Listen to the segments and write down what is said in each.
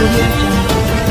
audio jungle.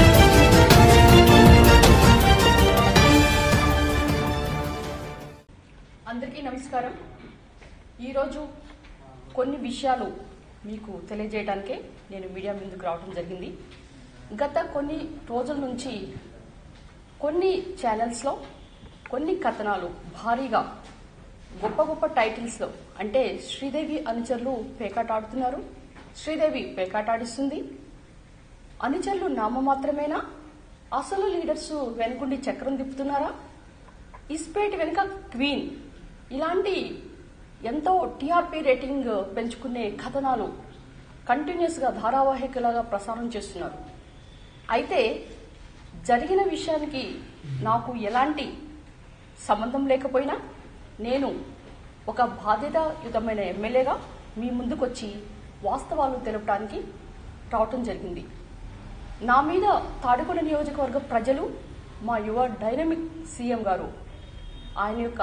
అందరికీ నమస్కారం ఈరోజు కొన్ని విషయాలు మీకు తెలియజేయడానికే నేను మీడియా ముందుకు రావడం జరిగింది గత కొన్ని రోజుల నుంచి కొన్ని ఛానల్స్లో కొన్ని కథనాలు భారీగా గొప్ప గొప్ప టైటిల్స్లో అంటే శ్రీదేవి అనుచరులు పేకాటాడుతున్నారు శ్రీదేవి పేకాటాడిస్తుంది అనుచరులు నామమాత్రమేనా అసలు లీడర్స్ వెనుకుండి చక్రం తిప్పుతున్నారా ఇస్పేట్ వెనుక క్వీన్ ఇలాంటి ఎంతో టీఆర్పీ రేటింగ్ పెంచుకునే కథనాలు కంటిన్యూస్గా ధారావాహికలాగా ప్రసారం చేస్తున్నారు అయితే జరిగిన విషయానికి నాకు ఎలాంటి సంబంధం లేకపోయినా నేను ఒక బాధ్యతాయుతమైన ఎమ్మెల్యేగా మీ ముందుకొచ్చి వాస్తవాలు తెలపడానికి రావటం జరిగింది నా మీద తాడుకొండ నియోజకవర్గ ప్రజలు మా యువ డైనమిక్ సీఎం గారు ఆయన యొక్క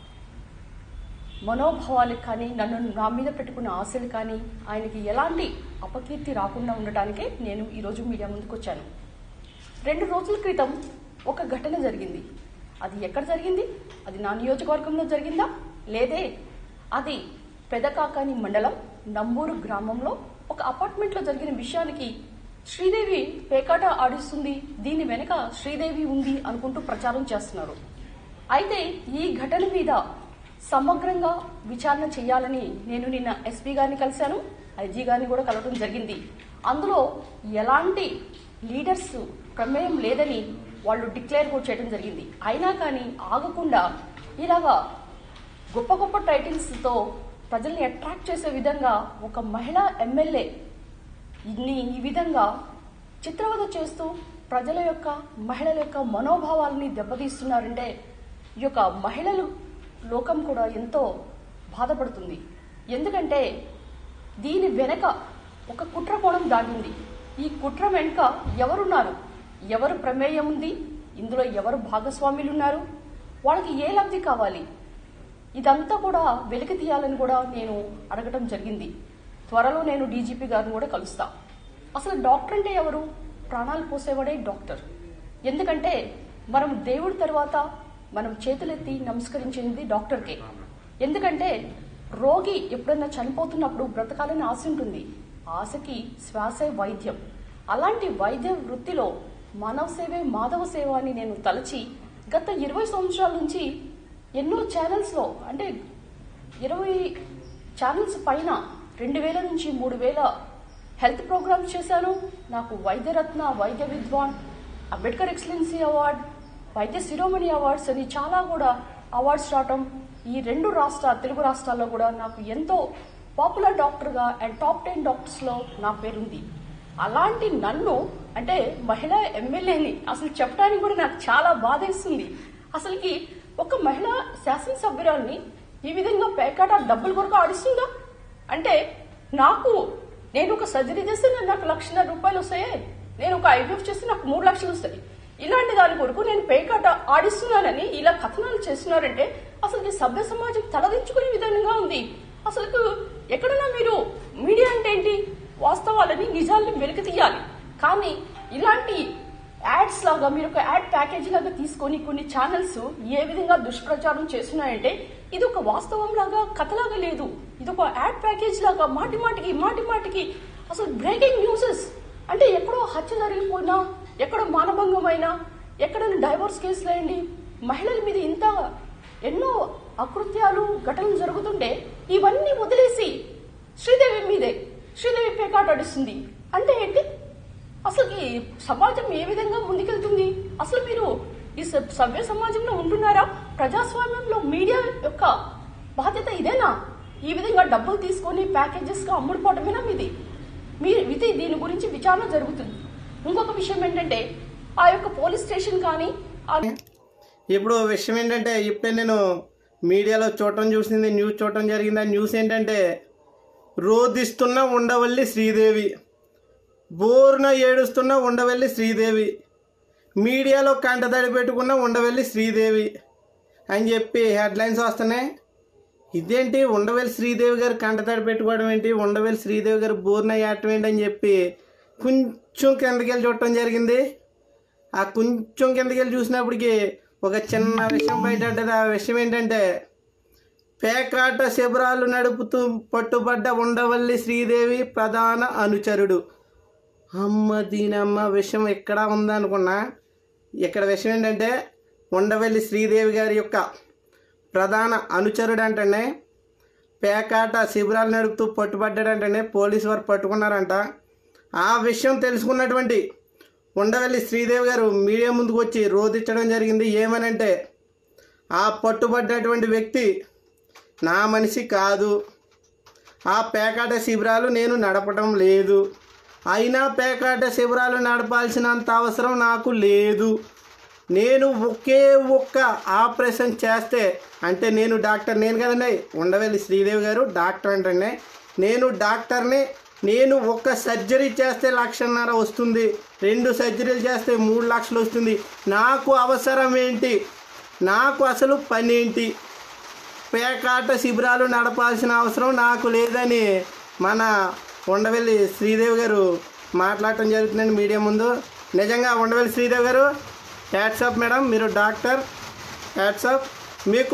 మనోభావాలకు కానీ నన్ను నా మీద పెట్టుకున్న ఆశలు కానీ ఆయనకి ఎలాంటి అపకీర్తి రాకుండా ఉండటానికే నేను ఈరోజు మీడియా ముందుకు వచ్చాను రెండు రోజుల క్రితం ఒక ఘటన జరిగింది అది ఎక్కడ జరిగింది అది నా నియోజకవర్గంలో జరిగిందా లేదే అది పెదకాకాని మండలం నంబూరు గ్రామంలో ఒక అపార్ట్మెంట్లో జరిగిన విషయానికి శ్రీదేవి పేకాట ఆడిస్తుంది దీని వెనుక శ్రీదేవి ఉంది అనుకుంటూ ప్రచారం చేస్తున్నారు అయితే ఈ ఘటన మీద సమగ్రంగా విచారణ చేయాలని నేను నిన్న ఎస్పీ గారిని కలిశాను ఐజీ గారిని కూడా కలవడం జరిగింది అందులో ఎలాంటి లీడర్స్ ప్రమేయం లేదని వాళ్ళు డిక్లేర్ కూడా చేయడం జరిగింది అయినా కానీ ఆగకుండా ఇలాగా గొప్ప గొప్ప టైటిల్స్తో ప్రజల్ని అట్రాక్ట్ చేసే విధంగా ఒక మహిళా ఎమ్మెల్యే ఇన్ని ఈ విధంగా చిత్రవద చేస్తూ ప్రజల యొక్క మహిళల యొక్క మనోభావాలని దెబ్బతీస్తున్నారంటే ఈ యొక్క మహిళలు లోకం కూడా ఎంతో బాధపడుతుంది ఎందుకంటే దీని వెనక ఒక కుట్ర కోణం దాగింది ఈ కుట్ర వెనుక ఎవరున్నారు ఎవరు ప్రమేయం ఉంది ఇందులో ఎవరు భాగస్వాములు ఉన్నారు వాళ్ళకి ఏ లబ్ధి కావాలి ఇదంతా కూడా వెలికి తీయాలని కూడా నేను అడగటం జరిగింది త్వరలో నేను డీజీపీ గారిని కూడా కలుస్తా అసలు డాక్టర్ అంటే ఎవరు ప్రాణాలు పోసేవాడే డాక్టర్ ఎందుకంటే మనం దేవుడి తర్వాత మనం చేతులెత్తి నమస్కరించింది డాక్టర్కే ఎందుకంటే రోగి ఎప్పుడైనా చనిపోతున్నప్పుడు బ్రతకాలని ఆశ ఉంటుంది ఆశకి శ్వాసే వైద్యం అలాంటి వైద్య వృత్తిలో మానవ సేవే మాధవ సేవ అని నేను తలచి గత ఇరవై సంవత్సరాల నుంచి ఎన్నో ఛానల్స్లో అంటే ఇరవై ఛానల్స్ పైన రెండు వేల నుంచి మూడు వేల హెల్త్ ప్రోగ్రామ్స్ చేశాను నాకు వైద్యరత్న వైద్య విద్వాన్ అంబేద్కర్ ఎక్సలెన్సీ అవార్డ్ వైద్య శిరోమణి అవార్డ్స్ అని చాలా కూడా అవార్డ్స్ రావటం ఈ రెండు రాష్ట్ర తెలుగు రాష్ట్రాల్లో కూడా నాకు ఎంతో పాపులర్ డాక్టర్గా అండ్ టాప్ టెన్ డాక్టర్స్లో నా పేరుంది అలాంటి నన్ను అంటే మహిళా ఎమ్మెల్యేని అసలు చెప్పడానికి కూడా నాకు చాలా బాధేస్తుంది అసలుకి ఒక మహిళా శాసనసభ్యురాల్ని ఈ విధంగా పేకాట డబ్బుల కొరకు ఆడిస్తుందా అంటే నాకు నేను ఒక సర్జరీ చేస్తే నేను నాకు లక్షన్నర రూపాయలు వస్తాయే నేను ఒక ఐవీఎఫ్ చేస్తే నాకు మూడు లక్షలు వస్తాయి ఇలాంటి దాని కొరకు నేను పేకాట ఆడిస్తున్నానని ఇలా కథనాలు చేస్తున్నారంటే అసలు ఈ సభ్య సమాజం తలదించుకునే విధంగా ఉంది అసలు ఎక్కడన్నా మీరు మీడియా అంటే ఏంటి వాస్తవాలని నిజాలని వెలికి తీయాలి కానీ ఇలాంటి యాడ్స్ లాగా మీరు ఒక యాడ్ ప్యాకేజ్ లాగా తీసుకొని కొన్ని ఛానల్స్ ఏ విధంగా దుష్ప్రచారం చేస్తున్నాయంటే ఇది ఒక వాస్తవం లాగా కథలాగా లేదు ఇది ఒక యాడ్ ప్యాకేజ్ లాగా మాటి మాటికి మాటి మాటికి అసలు బ్రేకింగ్ న్యూసెస్ అంటే ఎక్కడో హత్య జరిగిపోయినా ఎక్కడో మానభంగమైనా ఎక్కడ డైవోర్స్ కేసులు అయ్యండి మహిళల మీద ఇంత ఎన్నో అకృత్యాలు ఘటనలు జరుగుతుంటే ఇవన్నీ వదిలేసి శ్రీదేవి మీదే శ్రీదేవి పేకాట ఆడిస్తుంది అంటే ఏంటి అసలు ఈ సమాజం ఏ విధంగా ముందుకెళ్తుంది అసలు మీరు ఈ స- సభ్య సమాజంలో ఉంటున్నారా ప్రజాస్వామ్యంలో మీడియా యొక్క బాధ్యత ఇదేనా ఈ విధంగా డబ్బులు తీసుకొని ప్యాకేజెస్ గా అమ్ముడుపోవటమేనా మీది మీ ఇది దీని గురించి విచారణ జరుగుతుంది ఇంకొక విషయం ఏంటంటే ఆ యొక్క పోలీస్ స్టేషన్ కానీ ఆ ఇప్పుడు విషయం ఏంటంటే ఇప్పుడే నేను మీడియాలో చూడటం చూసింది న్యూస్ చూడటం జరిగింది ఆ న్యూస్ ఏంటంటే రోధిస్తున్న ఉండవల్లి శ్రీదేవి బోరున ఏడుస్తున్న ఉండవల్లి శ్రీదేవి మీడియాలో కంటతడి పెట్టుకున్న ఉండవల్లి శ్రీదేవి అని చెప్పి హెడ్లైన్స్ వస్తున్నాయి ఇదేంటి ఉండవల్లి శ్రీదేవి గారు కంటతడి పెట్టుకోవడం ఏంటి ఉండవల్లి శ్రీదేవి గారు బోర్న ఏటం ఏంటి అని చెప్పి కొంచెం కిందకి వెళ్ళి చూడటం జరిగింది ఆ కొంచెం కిందకి వెళ్ళి చూసినప్పటికి ఒక చిన్న విషయం బయటపడ్డది ఆ విషయం ఏంటంటే పేకాట శిబిరాలు నడుపుతూ పట్టుబడ్డ ఉండవల్లి శ్రీదేవి ప్రధాన అనుచరుడు అమ్మ దీనమ్మ విషయం ఎక్కడ ఉందనుకున్నా ఇక్కడ విషయం ఏంటంటే ఉండవల్లి శ్రీదేవి గారి యొక్క ప్రధాన అనుచరుడు అంటేనే పేకాట శిబిరాలు నడుపుతూ పట్టుబడ్డాడంటేనే పోలీసు వారు పట్టుకున్నారంట ఆ విషయం తెలుసుకున్నటువంటి ఉండవల్లి శ్రీదేవి గారు మీడియా ముందుకు వచ్చి రోధించడం జరిగింది ఏమనంటే ఆ పట్టుబడ్డటువంటి వ్యక్తి నా మనిషి కాదు ఆ పేకాట శిబిరాలు నేను నడపడం లేదు అయినా పేకాట శిబిరాలు నడపాల్సినంత అవసరం నాకు లేదు నేను ఒకే ఒక్క ఆపరేషన్ చేస్తే అంటే నేను డాక్టర్ నేను కదండి ఉండవల్లి శ్రీదేవి గారు డాక్టర్ అంటే నేను డాక్టర్ని నేను ఒక్క సర్జరీ చేస్తే లక్షన్నర వస్తుంది రెండు సర్జరీలు చేస్తే మూడు లక్షలు వస్తుంది నాకు అవసరం ఏంటి నాకు అసలు పని ఏంటి పేకాట శిబిరాలు నడపాల్సిన అవసరం నాకు లేదని మన ఉండవల్లి శ్రీదేవి గారు మాట్లాడటం జరుగుతుందండి మీడియా ముందు నిజంగా ఉండవల్లి శ్రీదేవి గారు హ్యాట్సప్ మేడం మీరు డాక్టర్ హ్యాట్సప్ మీకు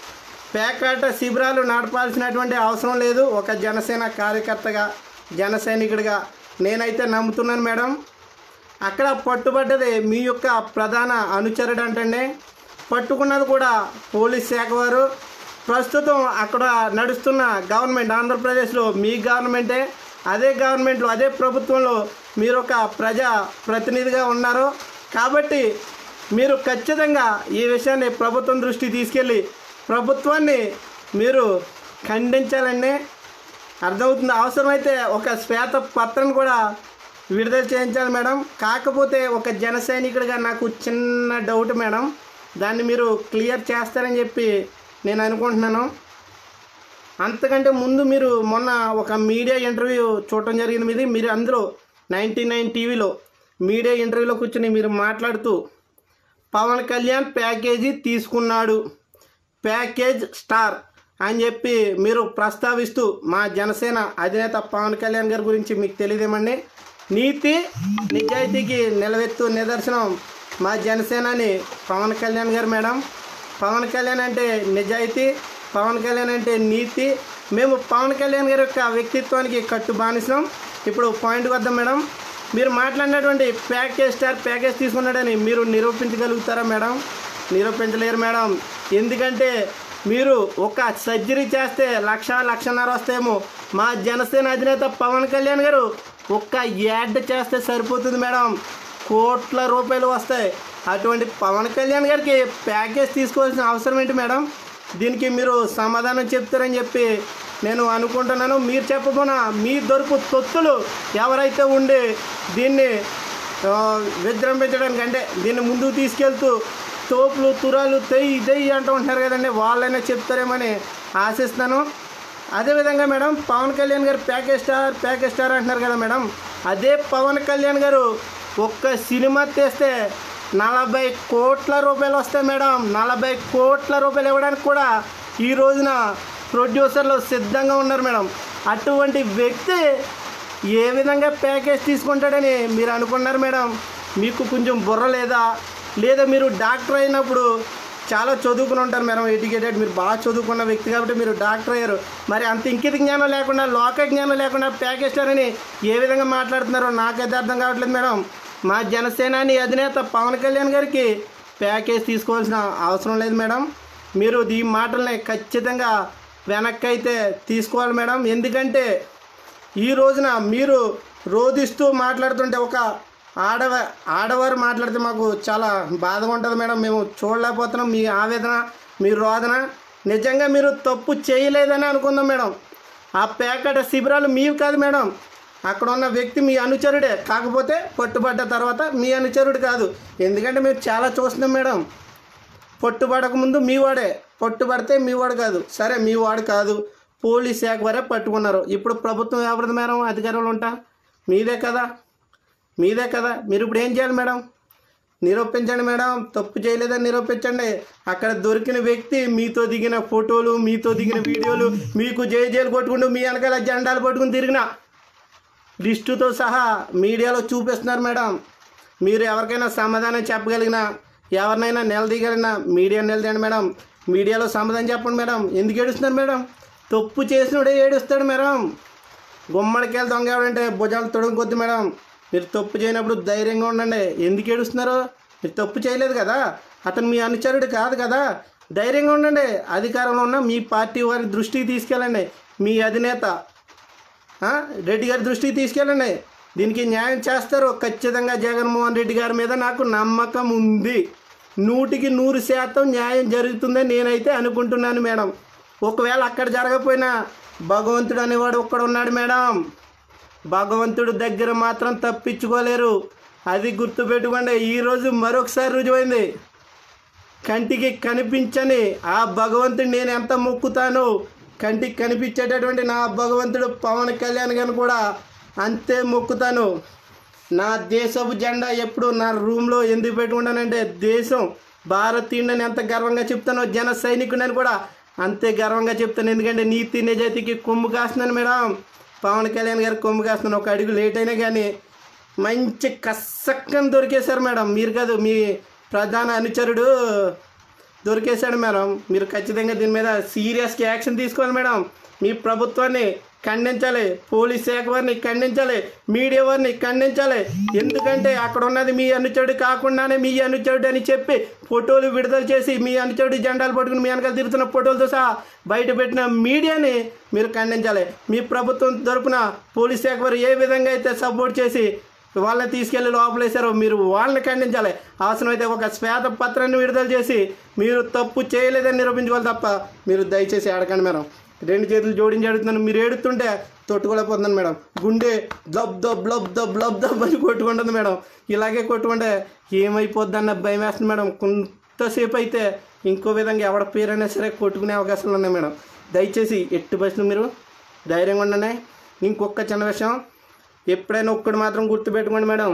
పేకాట శిబిరాలు నడపాల్సినటువంటి అవసరం లేదు ఒక జనసేన కార్యకర్తగా జన సైనికుడిగా నేనైతే నమ్ముతున్నాను మేడం అక్కడ పట్టుబడ్డది మీ యొక్క ప్రధాన అనుచరుడు అంటే పట్టుకున్నది కూడా పోలీస్ శాఖ వారు ప్రస్తుతం అక్కడ నడుస్తున్న గవర్నమెంట్ ఆంధ్రప్రదేశ్లో మీ గవర్నమెంటే అదే గవర్నమెంట్లో అదే ప్రభుత్వంలో మీరు ఒక ప్రజా ప్రతినిధిగా ఉన్నారు కాబట్టి మీరు ఖచ్చితంగా ఈ విషయాన్ని ప్రభుత్వం దృష్టికి తీసుకెళ్ళి ప్రభుత్వాన్ని మీరు ఖండించాలండి అర్థమవుతుంది అవసరమైతే ఒక శ్వేత పత్రం కూడా విడుదల చేయించాలి మేడం కాకపోతే ఒక జన సైనికుడిగా నాకు చిన్న డౌట్ మేడం దాన్ని మీరు క్లియర్ చేస్తారని చెప్పి నేను అనుకుంటున్నాను అంతకంటే ముందు మీరు మొన్న ఒక మీడియా ఇంటర్వ్యూ చూడటం జరిగింది మీది మీరు అందులో నైంటీ నైన్ టీవీలో మీడియా ఇంటర్వ్యూలో కూర్చొని మీరు మాట్లాడుతూ పవన్ కళ్యాణ్ ప్యాకేజీ తీసుకున్నాడు ప్యాకేజ్ స్టార్ అని చెప్పి మీరు ప్రస్తావిస్తూ మా జనసేన అధినేత పవన్ కళ్యాణ్ గారి గురించి మీకు తెలియదేమండి నీతి నిజాయితీకి నిలవెత్తు నిదర్శనం మా జనసేనని పవన్ కళ్యాణ్ గారు మేడం పవన్ కళ్యాణ్ అంటే నిజాయితీ పవన్ కళ్యాణ్ అంటే నీతి మేము పవన్ కళ్యాణ్ గారి యొక్క వ్యక్తిత్వానికి కట్టు బానిసం ఇప్పుడు పాయింట్ వద్దాం మేడం మీరు మాట్లాడినటువంటి ప్యాకేజ్ స్టార్ ప్యాకేజ్ తీసుకున్నాడని మీరు నిరూపించగలుగుతారా మేడం నిరూపించలేరు మేడం ఎందుకంటే మీరు ఒక సర్జరీ చేస్తే లక్ష లక్షన్నర వస్తేమో మా జనసేన అధినేత పవన్ కళ్యాణ్ గారు ఒక్క యాడ్ చేస్తే సరిపోతుంది మేడం కోట్ల రూపాయలు వస్తాయి అటువంటి పవన్ కళ్యాణ్ గారికి ప్యాకేజ్ తీసుకోవాల్సిన అవసరం ఏంటి మేడం దీనికి మీరు సమాధానం చెప్తారని చెప్పి నేను అనుకుంటున్నాను మీరు చెప్పబోనా మీ దొరుకు తొత్తులు ఎవరైతే ఉండి దీన్ని ఆ, విజృంభించడానికి అంటే దీన్ని ముందుకు తీసుకెళ్తూ తోపులు తురాలు తెయ్యి దెయ్యి అంటూ ఉంటారు కదండి వాళ్ళైనా చెప్తారేమని ఆశిస్తాను అదేవిధంగా మేడం పవన్ కళ్యాణ్ గారు ప్యాకేజ్ స్టార్ ప్యాకేజ్ స్టార్ అంటున్నారు కదా మేడం అదే పవన్ కళ్యాణ్ గారు ఒక్క సినిమా తీస్తే నలభై కోట్ల రూపాయలు వస్తాయి మేడం నలభై కోట్ల రూపాయలు ఇవ్వడానికి కూడా ఈ రోజున ప్రొడ్యూసర్లు సిద్ధంగా ఉన్నారు మేడం అటువంటి వ్యక్తి ఏ విధంగా ప్యాకేజ్ తీసుకుంటాడని మీరు అనుకున్నారు మేడం మీకు కొంచెం బుర్ర లేదా లేదా మీరు డాక్టర్ అయినప్పుడు చాలా చదువుకుని ఉంటారు మేడం ఎడ్యుకేటెడ్ మీరు బాగా చదువుకున్న వ్యక్తి కాబట్టి మీరు డాక్టర్ అయ్యారు మరి అంత ఇంకిత జ్ఞానం లేకుండా లోక జ్ఞానం లేకుండా ప్యాకేజ్ అని ఏ విధంగా మాట్లాడుతున్నారో నాకైతే అర్థం కావట్లేదు మేడం మా జనసేనాని అధినేత పవన్ కళ్యాణ్ గారికి ప్యాకేజ్ తీసుకోవాల్సిన అవసరం లేదు మేడం మీరు ఈ మాటల్ని ఖచ్చితంగా వెనక్కి అయితే తీసుకోవాలి మేడం ఎందుకంటే ఈ రోజున మీరు రోధిస్తూ మాట్లాడుతుంటే ఒక ఆడవ ఆడవారు మాట్లాడితే మాకు చాలా బాధగా ఉంటుంది మేడం మేము చూడలేకపోతున్నాం మీ ఆవేదన మీ రోదన నిజంగా మీరు తప్పు చేయలేదని అనుకుందాం మేడం ఆ పేకట శిబిరాలు మీవి కాదు మేడం అక్కడ ఉన్న వ్యక్తి మీ అనుచరుడే కాకపోతే పట్టుబడ్డ తర్వాత మీ అనుచరుడు కాదు ఎందుకంటే మేము చాలా చూస్తున్నాం మేడం పట్టుబడక ముందు మీ వాడే పట్టుబడితే మీ వాడు కాదు సరే మీ వాడు కాదు పోలీస్ శాఖ వారే పట్టుకున్నారు ఇప్పుడు ప్రభుత్వం ఎవరిది మేడం అధికారంలో ఉంటా మీదే కదా మీదే కదా మీరు ఇప్పుడు ఏం చేయాలి మేడం నిరూపించండి మేడం తప్పు చేయలేదని నిరూపించండి అక్కడ దొరికిన వ్యక్తి మీతో దిగిన ఫోటోలు మీతో దిగిన వీడియోలు మీకు జై జైలు కొట్టుకుంటూ మీ వెనకాల జెండాలు పట్టుకుని తిరిగిన లిస్టుతో సహా మీడియాలో చూపిస్తున్నారు మేడం మీరు ఎవరికైనా సమాధానం చెప్పగలిగినా ఎవరినైనా నిలదీయగలిగినా మీడియా నిలదీయండి మేడం మీడియాలో సమాధానం చెప్పండి మేడం ఎందుకు ఏడుస్తున్నారు మేడం తప్పు చేసినోడే ఏడుస్తాడు మేడం గుమ్మడికాయలు దొంగ ఎవడంటే భుజాలు తొడుగు కొద్ది మేడం మీరు తప్పు చేయనప్పుడు ధైర్యంగా ఉండండి ఎందుకు ఏడుస్తున్నారు మీరు తప్పు చేయలేదు కదా అతను మీ అనుచరుడు కాదు కదా ధైర్యంగా ఉండండి అధికారంలో ఉన్న మీ పార్టీ వారి దృష్టికి తీసుకెళ్ళండి మీ అధినేత ఆ, రెడ్డి గారి దృష్టికి తీసుకెళ్ళండి దీనికి న్యాయం చేస్తారు ఖచ్చితంగా జగన్మోహన్ రెడ్డి గారి మీద నాకు నమ్మకం ఉంది నూటికి నూరు శాతం న్యాయం జరుగుతుందని నేనైతే అనుకుంటున్నాను మేడం ఒకవేళ అక్కడ జరగకపోయినా భగవంతుడు అనేవాడు ఒక్కడ ఉన్నాడు మేడం భగవంతుడు దగ్గర మాత్రం తప్పించుకోలేరు అది గుర్తుపెట్టుకోండి ఈరోజు మరొకసారి రుజువైంది కంటికి కనిపించని ఆ భగవంతుడు నేను ఎంత మొక్కుతాను కంటికి కనిపించేటటువంటి నా భగవంతుడు పవన్ కళ్యాణ్ గారిని కూడా అంతే మొక్కుతాను నా దేశపు జెండా ఎప్పుడు నా రూమ్లో ఎందుకు పెట్టుకుంటానంటే దేశం భారతీయుడని ఎంత గర్వంగా చెప్తానో జన సైనికుడని కూడా అంతే గర్వంగా చెప్తాను ఎందుకంటే నీతి నిజాయితీకి కొమ్ము కాస్తున్నాను మేడం పవన్ కళ్యాణ్ గారికి కొమ్ము కాస్తున్నాను ఒక అడుగు లేట్ అయినా కానీ మంచి కసక్కని దొరికేశారు మేడం మీరు కాదు మీ ప్రధాన అనుచరుడు దొరికేశాడు మేడం మీరు ఖచ్చితంగా దీని మీద సీరియస్గా యాక్షన్ తీసుకోవాలి మేడం మీ ప్రభుత్వాన్ని ఖండించాలి పోలీస్ శాఖ వారిని ఖండించాలి మీడియా వారిని ఖండించాలి ఎందుకంటే అక్కడ ఉన్నది మీ అనుచరుడు కాకుండానే మీ అనుచరుడు అని చెప్పి ఫోటోలు విడుదల చేసి మీ అనుచరుడు జెండాలు పట్టుకుని మీ వెనకాల తిరుగుతున్న ఫోటోలతో సహా బయట పెట్టిన మీడియాని మీరు ఖండించాలి మీ ప్రభుత్వం తరపున పోలీస్ శాఖ వారు ఏ విధంగా అయితే సపోర్ట్ చేసి వాళ్ళని తీసుకెళ్లి లోపలేశారో మీరు వాళ్ళని ఖండించాలి అవసరమైతే ఒక శ్వేత పత్రాన్ని విడుదల చేసి మీరు తప్పు చేయలేదని నిరూపించుకోవాలి తప్ప మీరు దయచేసి ఆడకండి మేడం రెండు చేతులు జోడించి అడుగుతున్నాను మీరు ఏడుతుంటే తొట్టుకోలేకపోతున్నాను మేడం గుండె దబ్ దబ్ లబ్ దబ్ లబ్ దబ్ అని కొట్టుకుంటుంది మేడం ఇలాగే కొట్టుకుంటే ఏమైపోద్ది అన్న భయం వేస్తుంది మేడం కొంతసేపు అయితే ఇంకో విధంగా ఎవడ పేరైనా సరే కొట్టుకునే అవకాశాలు ఉన్నాయి మేడం దయచేసి ఎట్టి బస్సులు మీరు ధైర్యంగా ఉండండి ఇంకొక చిన్న విషయం ఎప్పుడైనా ఒక్కటి మాత్రం గుర్తుపెట్టుకోండి మేడం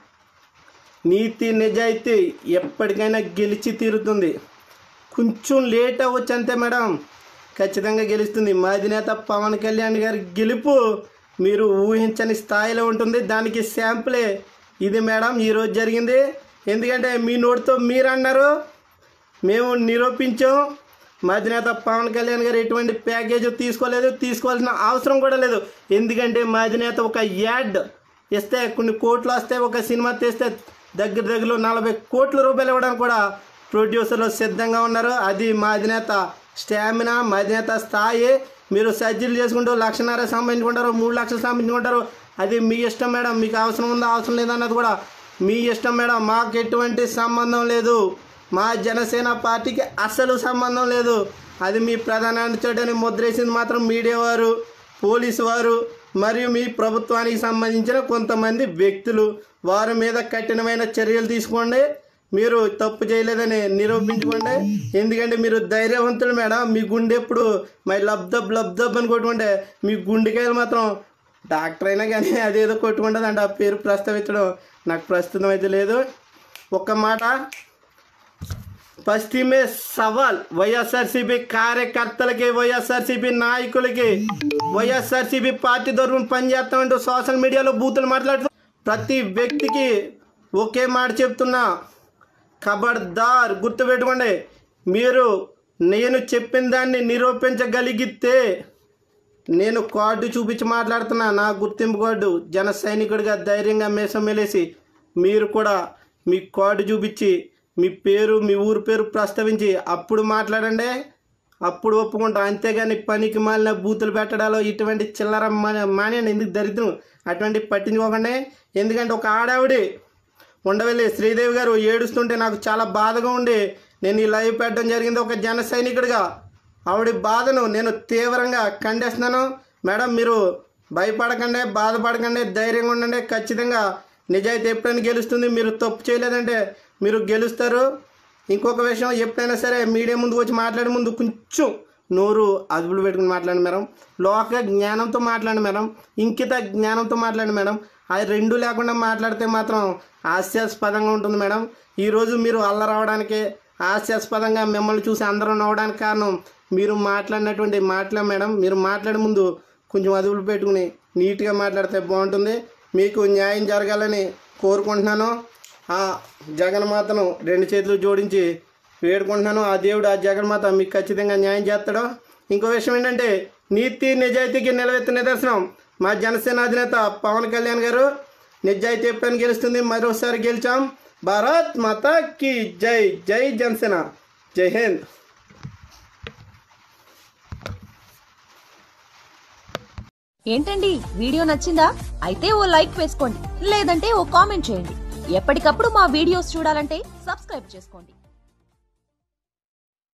నీతి నిజాయితీ ఎప్పటికైనా గెలిచి తీరుతుంది కొంచెం లేట్ అవ్వచ్చు అంతే మేడం ఖచ్చితంగా గెలుస్తుంది మా అధినేత పవన్ కళ్యాణ్ గారి గెలుపు మీరు ఊహించని స్థాయిలో ఉంటుంది దానికి శాంపులే ఇది మేడం ఈరోజు జరిగింది ఎందుకంటే మీ నోటితో మీరు అన్నారు మేము నిరూపించాం మా అధినేత పవన్ కళ్యాణ్ గారు ఎటువంటి ప్యాకేజ్ తీసుకోలేదు తీసుకోవాల్సిన అవసరం కూడా లేదు ఎందుకంటే మా అధినేత ఒక యాడ్ ఇస్తే కొన్ని కోట్లు వస్తే ఒక సినిమా తీస్తే దగ్గర దగ్గరలో నలభై కోట్ల రూపాయలు ఇవ్వడానికి కూడా ప్రొడ్యూసర్లు సిద్ధంగా ఉన్నారు అది మా అధినేత స్టామినా మా అధినేత స్థాయి మీరు సర్జరీలు చేసుకుంటూ లక్షన్నర సంపాదించుకుంటారు మూడు లక్షలు సంపాదించుకుంటారు అది మీ ఇష్టం మేడం మీకు అవసరం ఉందా అవసరం లేదన్నది కూడా మీ ఇష్టం మేడం మాకు ఎటువంటి సంబంధం లేదు మా జనసేన పార్టీకి అసలు సంబంధం లేదు అది మీ ప్రధాన అనుచరుడని ముద్రేసింది మాత్రం మీడియా వారు పోలీసు వారు మరియు మీ ప్రభుత్వానికి సంబంధించిన కొంతమంది వ్యక్తులు వారి మీద కఠినమైన చర్యలు తీసుకోండి మీరు తప్పు చేయలేదని నిరూపించుకోండి ఎందుకంటే మీరు ధైర్యవంతులు మేడం మీ గుండె ఎప్పుడు మై లబ్దబ్ లబ్దబ్ అని కొట్టుకుంటే మీ గుండెకాయలు మాత్రం డాక్టర్ అయినా కానీ అదేదో కొట్టుకుంటుందంట ఆ పేరు ప్రస్తావించడం నాకు ప్రస్తుతం అయితే లేదు ఒక్క మాట పశ్చిమే సవాల్ వైఎస్ఆర్సీపీ కార్యకర్తలకి వైఎస్ఆర్సీపీ నాయకులకి వైఎస్ఆర్సీపీ పార్టీ తరఫున పనిచేస్తామంటూ సోషల్ మీడియాలో బూతులు మాట్లాడుతూ ప్రతి వ్యక్తికి ఒకే మాట చెప్తున్నా ఖబర్దార్ గుర్తుపెట్టుకోండి మీరు నేను చెప్పిన దాన్ని నిరూపించగలిగితే నేను కార్డు చూపించి మాట్లాడుతున్నా నా గుర్తింపు కార్డు జన సైనికుడిగా ధైర్యంగా మేసం మెలేసి మీరు కూడా మీ కార్డు చూపించి మీ పేరు మీ ఊరు పేరు ప్రస్తావించి అప్పుడు మాట్లాడండి అప్పుడు ఒప్పుకుంటా అంతేగాని పనికి మాలిన బూతులు పెట్టడాలో ఇటువంటి చిల్లర మా- మానేయండి ఎందుకు దరిద్రం అటువంటి పట్టించుకోకండి ఎందుకంటే ఒక ఆడావిడి ఉండవల్లి శ్రీదేవి గారు ఏడుస్తుంటే నాకు చాలా బాధగా ఉండి నేను ఈ లైవ్ పెట్టడం జరిగింది ఒక జన సైనికుడిగా ఆవిడ బాధను నేను తీవ్రంగా ఖండిస్తున్నాను మేడం మీరు భయపడకండి బాధపడకండి ధైర్యంగా ఉండండి ఖచ్చితంగా నిజాయితీ ఎప్పుడైనా గెలుస్తుంది మీరు తప్పు చేయలేదంటే మీరు గెలుస్తారు ఇంకొక విషయం ఎప్పుడైనా సరే మీడియా ముందుకు వచ్చి మాట్లాడే ముందు కొంచెం నోరు అదుపులు పెట్టుకుని మాట్లాడండి మేడం లోక జ్ఞానంతో మాట్లాడండి మేడం ఇంకిత జ్ఞానంతో మాట్లాడండి మేడం అది రెండు లేకుండా మాట్లాడితే మాత్రం హాస్యాస్పదంగా ఉంటుంది మేడం ఈరోజు మీరు అల్లరవడానికి హాస్యాస్పదంగా మిమ్మల్ని చూసి అందరూ నవ్వడానికి కారణం మీరు మాట్లాడినటువంటి మాటలే మేడం మీరు మాట్లాడే ముందు కొంచెం అదుపులు పెట్టుకుని నీట్గా మాట్లాడితే బాగుంటుంది మీకు న్యాయం జరగాలని కోరుకుంటున్నాను ఆ జగన్మాతను రెండు చేతులు జోడించి వేడుకుంటున్నాను ఆ దేవుడు ఆ జగన్మాత మీకు ఖచ్చితంగా న్యాయం చేస్తాడు ఇంకో విషయం ఏంటంటే నీతి నిజాయితీకి నిలవెత్తిన నిదర్శనం మా జనసేన అధినేత పవన్ కళ్యాణ్ గారు నిజాయితీ ఎప్పుడైనా గెలుస్తుంది మరోసారి గెలిచాం భారత్ మాతా కి జై జై జనసేన జై హింద్ ఏంటండి వీడియో నచ్చిందా అయితే ఓ లైక్ వేసుకోండి లేదంటే ఓ కామెంట్ చేయండి ఎప్పటికప్పుడు మా వీడియోస్ చూడాలంటే సబ్స్క్రైబ్ చేసుకోండి